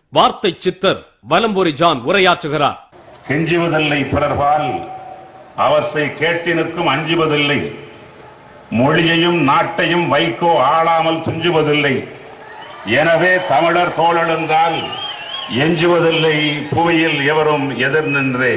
வார்த்தை சித்தர் வலம்புரி ஜான் உரையாற்றுகிறார் கெஞ்சுவதில்லை பிறர்பால் அவர்சை கேட்டினுக்கும் அஞ்சுவதில்லை மொழியையும் நாட்டையும் வைகோ ஆளாமல் துஞ்சுவதில்லை எனவே தமிழர் தோழெழுந்தால் எஞ்சுவதில்லை புவியில் எவரும் எதிர் நின்றே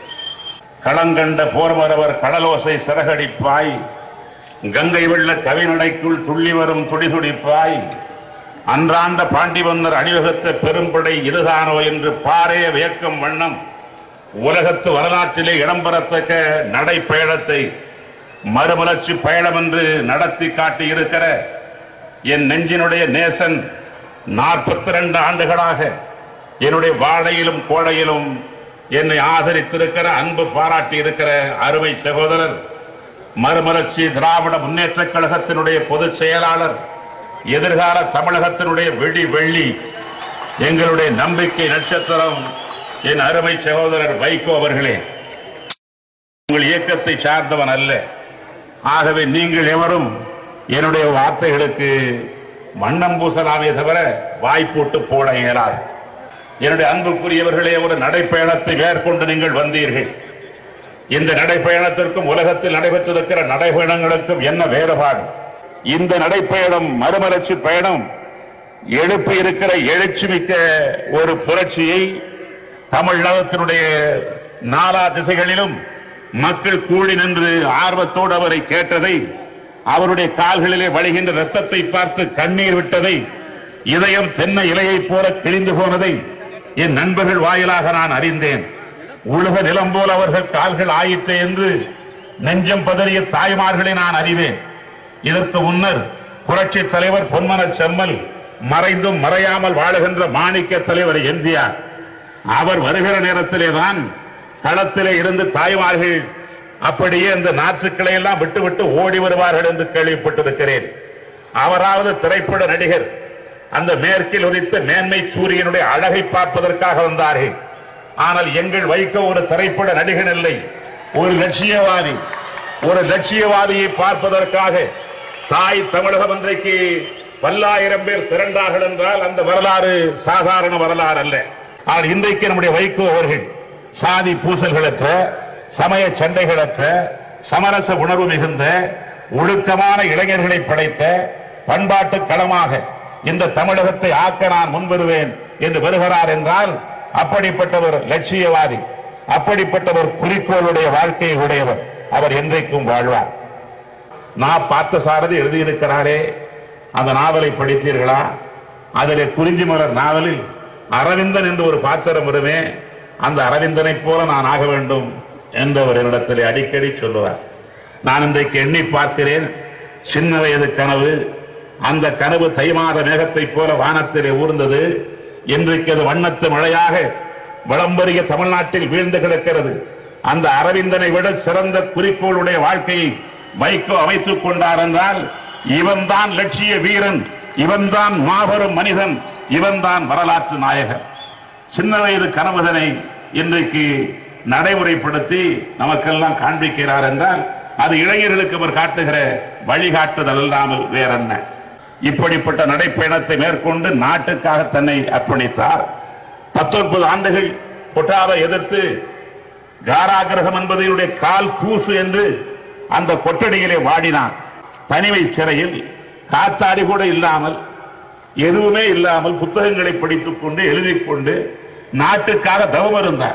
களங்கண்ட போர்மரவர் கடலோசை சிறகடிப்பாய் கங்கை வெள்ள கவிநடைக்குள் துள்ளி வரும் துடிதுடிப்பாய் அன்றாண்ட பாண்டிவந்தர் அணிவகுத்த பெரும்படை இதுதானோ என்று பாரே வியக்கும் வண்ணம் உலகத்து வரலாற்றிலே இடம்பெறத்தக்க நடைப்பயணத்தை மறுமலர்ச்சி பயணம் என்று நடத்தி காட்டி இருக்கிற என் நெஞ்சினுடைய நேசன் நாற்பத்தி ரெண்டு ஆண்டுகளாக என்னுடைய வாழையிலும் கோடையிலும் என்னை ஆதரித்திருக்கிற அன்பு பாராட்டி இருக்கிற அருமை சகோதரர் மறுமலர்ச்சி திராவிட முன்னேற்ற கழகத்தினுடைய பொதுச் செயலாளர் எதிர்கால தமிழகத்தினுடைய வெடி வெள்ளி எங்களுடைய நம்பிக்கை நட்சத்திரம் என் அருமை சகோதரர் வைகோ அவர்களே உங்கள் இயக்கத்தை சார்ந்தவன் அல்ல ஆகவே நீங்கள் எவரும் என்னுடைய வார்த்தைகளுக்கு வண்ணம் பூசலாமே தவிர வாய்ப்போட்டு போட இயலாது என்னுடைய அன்புக்குரியவர்களே ஒரு நடைப்பயணத்தை மேற்கொண்டு நீங்கள் வந்தீர்கள் இந்த நடைப்பயணத்திற்கும் உலகத்தில் நடைபெற்றிருக்கிற நடைப்பயணங்களுக்கும் என்ன வேறுபாடு இந்த நடைப்பயணம் மறுமலர்ச்சி பயணம் எழுப்பி இருக்கிற எழுச்சி மிக்க ஒரு புரட்சியை தமிழகத்தினுடைய நாலா திசைகளிலும் மக்கள் கூடி நின்று ஆர்வத்தோடு அவரை கேட்டதை அவருடைய கால்களிலே வழிகின்ற ரத்தத்தை பார்த்து கண்ணீர் விட்டதை இதயம் தென்னை இலையைப் போல கிழிந்து போனதை என் நண்பர்கள் வாயிலாக நான் அறிந்தேன் உலக நிலம் போல அவர்கள் கால்கள் ஆயிற்று என்று நெஞ்சம் பதறிய தாய்மார்களை நான் அறிவேன் இதற்கு முன்னர் புரட்சி தலைவர் பொன்மன செம்மல் மறைந்தும் மறையாமல் வாழுகின்ற மாணிக்க தலைவர் எம்ஜிஆர் அவர் வருகிற நேரத்திலே தான் களத்திலே இருந்து தாய்மார்கள் அப்படியே இந்த நாற்றுக்களை எல்லாம் விட்டு விட்டு ஓடி வருவார்கள் என்று கேள்விப்பட்டிருக்கிறேன் அவராவது திரைப்பட நடிகர் அந்த மேற்கில் உதித்த மேன்மை சூரியனுடைய அழகை பார்ப்பதற்காக வந்தார்கள் ஆனால் எங்கள் வைக்க ஒரு திரைப்பட நடிகன் இல்லை ஒரு லட்சியவாதி ஒரு லட்சியவாதியை பார்ப்பதற்காக தாய் தமிழகம் இன்றைக்கு பல்லாயிரம் பேர் திரண்டார்கள் என்றால் அந்த வரலாறு சாதாரண வரலாறு அல்ல ஆனால் இன்றைக்கு நம்முடைய வைகோ அவர்கள் சாதி பூசல்களற்ற சமய சண்டைகளற்ற சமரச உணர்வு மிகுந்த ஒழுக்கமான இளைஞர்களை படைத்த பண்பாட்டு களமாக இந்த தமிழகத்தை ஆக்க நான் முன்வருவேன் என்று வருகிறார் என்றால் அப்படிப்பட்டவர் லட்சியவாதி அப்படிப்பட்டவர் குறிக்கோளுடைய வாழ்க்கையை உடையவர் அவர் என்றைக்கும் வாழ்வார் நான் பார்த்த சாரதி எழுதியிருக்கிறாரே அந்த நாவலை படித்தீர்களா அதிலே குறிஞ்சி மலர் நாவலில் அரவிந்தன் என்று ஒரு பாத்திரம் வருமே அந்த அரவிந்தனை போல நான் ஆக வேண்டும் என்று அவர் என்னிடத்திலே அடிக்கடி சொல்லுவார் நான் இன்றைக்கு எண்ணி பார்க்கிறேன் சின்ன வயது கனவு அந்த கனவு தை மாத மேகத்தைப் போல வானத்திலே ஊர்ந்தது இன்றைக்கு அது வண்ணத்து மழையாக விளம்பரிய தமிழ்நாட்டில் வீழ்ந்து கிடக்கிறது அந்த அரவிந்தனை விட சிறந்த குறிக்கோளுடைய வாழ்க்கையை வைகோ அமைத்துக் கொண்டார் என்றால் இவன்தான் லட்சிய வீரன் இவன்தான் மாபெரும் மனிதன் இவன்தான் வரலாற்று நாயகன் சின்ன வயது கனவுதனை இன்றைக்கு நடைமுறைப்படுத்தி நமக்கெல்லாம் காண்பிக்கிறார் என்றால் அது இளைஞர்களுக்கு அவர் காட்டுகிற வழிகாட்டுதல் அல்லாமல் வேறென்ன இப்படிப்பட்ட நடைப்பயணத்தை மேற்கொண்டு நாட்டுக்காக தன்னை அர்ப்பணித்தார் பத்தொன்பது ஆண்டுகள் பொட்டாவை எதிர்த்து காராகிரகம் என்பதனுடைய கால் தூசு என்று அந்த கொட்டடியிலே வாடினான் தனிமை சிறையில் காத்தாடி கூட இல்லாமல் எதுவுமே இல்லாமல் புத்தகங்களை படித்துக் கொண்டு எழுதிக் கொண்டு நாட்டுக்காக தவம் இருந்தார்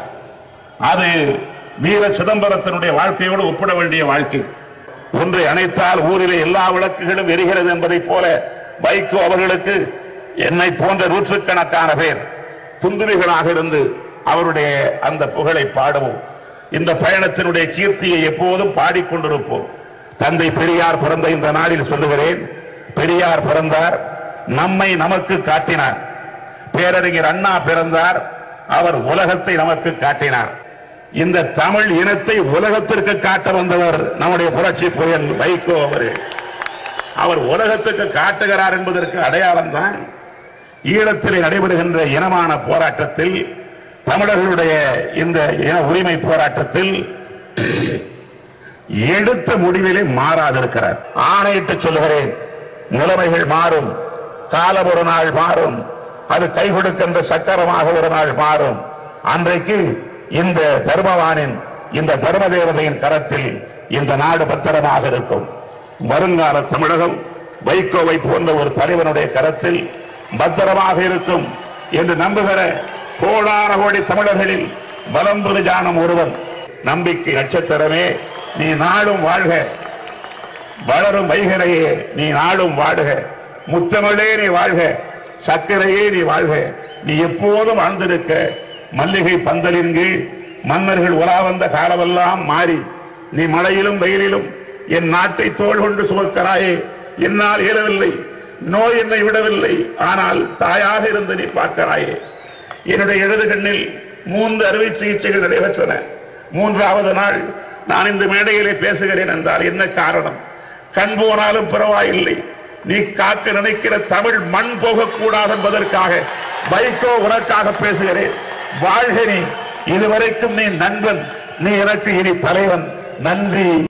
அது வீர சிதம்பரத்தினுடைய வாழ்க்கையோடு ஒப்பிட வேண்டிய வாழ்க்கை ஒன்றை அணைத்தால் ஊரிலே எல்லா விளக்குகளும் எரிகிறது என்பதைப் போல வைகோ அவர்களுக்கு என்னை போன்ற நூற்றுக்கணக்கான பேர் துந்துவிகளாக இருந்து அவருடைய அந்த புகழை பாடுவோம் இந்த பயணத்தினுடைய கீர்த்தியை எப்போதும் பாடிக்கொண்டிருப்போம் தந்தை பெரியார் பிறந்த இந்த நாளில் சொல்லுகிறேன் பெரியார் பிறந்தார் நம்மை நமக்கு காட்டினார் பேரறிஞர் அண்ணா பிறந்தார் அவர் உலகத்தை நமக்கு காட்டினார் இந்த தமிழ் இனத்தை உலகத்திற்கு காட்ட வந்தவர் நம்முடைய புரட்சி புயல் வைகோ அவர்கள் அவர் உலகத்துக்கு காட்டுகிறார் என்பதற்கு அடையாளம் தான் ஈழத்திலே நடைபெறுகின்ற இனமான போராட்டத்தில் தமிழர்களுடைய இந்த இன உரிமை போராட்டத்தில் எடுத்த முடிவிலே மாறாதிருக்கிறார் ஆணையிட்டு சொல்லுகிறேன் நிலைமைகள் மாறும் காலம் ஒரு நாள் மாறும் அது கை கொடுக்கின்ற சக்கரமாக ஒரு நாள் மாறும் அன்றைக்கு இந்த தர்மவானின் இந்த தர்ம தேவதையின் கரத்தில் இந்த நாடு பத்திரமாக இருக்கும் வருங்கால தமிழகம் வைகோவை போன்ற ஒரு தலைவனுடைய கரத்தில் பத்திரமாக இருக்கும் என்று நம்புகிற கோடான கோடி தமிழர்களில் பலம்புது ஜானம் ஒருவன் நம்பிக்கை நட்சத்திரமே நீ நாடும் வாழ்க வளரும் வைகரையே நீ நாடும் வாழ்க முத்தமிழே நீ வாழ்க சர்க்கரையே நீ வாழ்க நீ எப்போதும் வாழ்ந்திருக்க மல்லிகை பந்தலின் கீழ் மன்னர்கள் உலா வந்த காலமெல்லாம் மாறி நீ மழையிலும் வெயிலிலும் என் நாட்டை தோள் கொண்டு சுமக்கிறாயே என்னால் இயலவில்லை நோய் என்னை விடவில்லை ஆனால் தாயாக இருந்து நீ பார்க்கிறாயே என்னுடைய இடது கண்ணில் மூன்று அறுவை சிகிச்சைகள் நடைபெற்றன மூன்றாவது நாள் நான் இந்த மேடையிலே பேசுகிறேன் என்றால் என்ன காரணம் கண் போனாலும் பரவாயில்லை நீ காக்க நினைக்கிற தமிழ் மண் போகக்கூடாது என்பதற்காக வைகோ உனக்காக பேசுகிறேன் வாழ்க நீ இதுவரைக்கும் நீ நண்பன் நீ எனக்கு இனி தலைவன் நன்றி